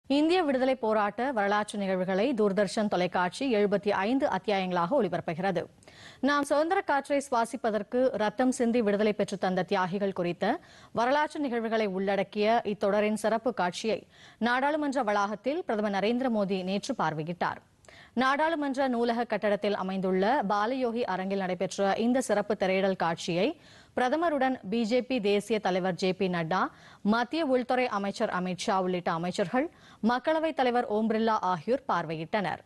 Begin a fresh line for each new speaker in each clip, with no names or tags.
இந்திய விடுதலை போராட்ட வரலாற்று நிகழ்வுகளை தூர்தர்ஷன் தொலைக்காட்சி எழுபத்தி ஐந்து அத்தியாயங்களாக ஒளிபரப்புகிறது நாம் சுதந்திர காற்றை சுவாசிப்பதற்கு ரத்தம் சிந்தி விடுதலை பெற்று தந்த தியாகிகள் குறித்த வரலாற்று நிகழ்வுகளை உள்ளடக்கிய இத்தொடரின் சிறப்பு காட்சியை நாடாளுமன்ற வளாகத்தில் பிரதமர் நரேந்திர மோடி நேற்று பார்வையிட்டார் நாடாளுமன்ற நூலக கட்டடத்தில் அமைந்துள்ள பாலயோகி அரங்கில் நடைபெற்ற இந்த சிறப்பு திரையிடல் காட்சியை பிரதமருடன் பிஜேபி தேசிய தலைவர் ஜே பி நட்டா மத்திய உள்துறை அமைச்சர் அமித் ஷா உள்ளிட்ட அமைச்சர்கள் மக்களவைத் தலைவர் ஓம் பிர்லா ஆகியோர் பார்வையிட்டனர்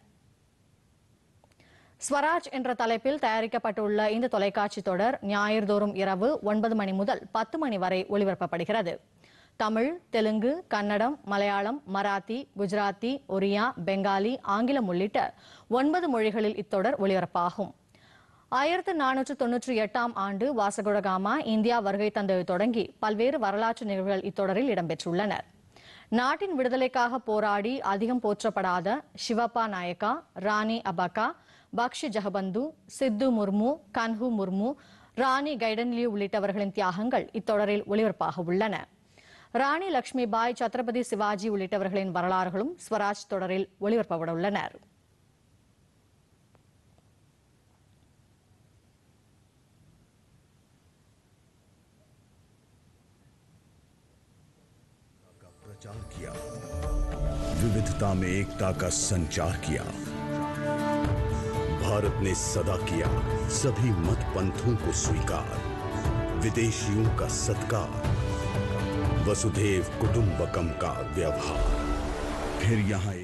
ஸ்வராஜ் என்ற தலைப்பில் தயாரிக்கப்பட்டுள்ள இந்த தொலைக்காட்சி தொடர் ஞாயிறுதோறும் இரவு ஒன்பது மணி முதல் பத்து மணி வரை ஒளிபரப்பப்படுகிறது தமிழ் தெலுங்கு கன்னடம் மலையாளம் மராத்தி குஜராத்தி ஒரியா பெங்காலி ஆங்கிலம் உள்ளிட்ட ஒன்பது மொழிகளில் இத்தொடர் ஒளிபரப்பாகும் ஆயிரத்து நானூற்று தொன்னூற்றி எட்டாம் ஆண்டு வாசகுடகாமா இந்தியா வருகை தந்தது தொடங்கி பல்வேறு வரலாற்று நிகழ்வுகள் இத்தொடரில் இடம்பெற்றுள்ளனர் நாட்டின் விடுதலைக்காக போராடி அதிகம் போற்றப்படாத சிவப்பா நாயக்கா ராணி அபாக்கா பக்ஷி ஜகபந்து சித்து முர்மு கன்ஹு முர்மு ராணி கைடன்லி உள்ளிட்டவர்களின் தியாகங்கள் இத்தொடரில் ஒளிபரப்பாக உள்ளன ராணி லட்சுமிபாய் சத்ரபதி சிவாஜி உள்ளிட்டவர்களின் வரலாறுகளும் ஸ்வராஜ் தொடரில் ஒளிபரப்பப்பட உள்ளனர்
का प्रचार किया विविधता में एकता का संचार किया भारत ने सदा किया सभी मत पंथों को स्वीकार विदेशियों का सत्कार वसुधैव कुटुंबकम का व्यवहार फिर यहाँ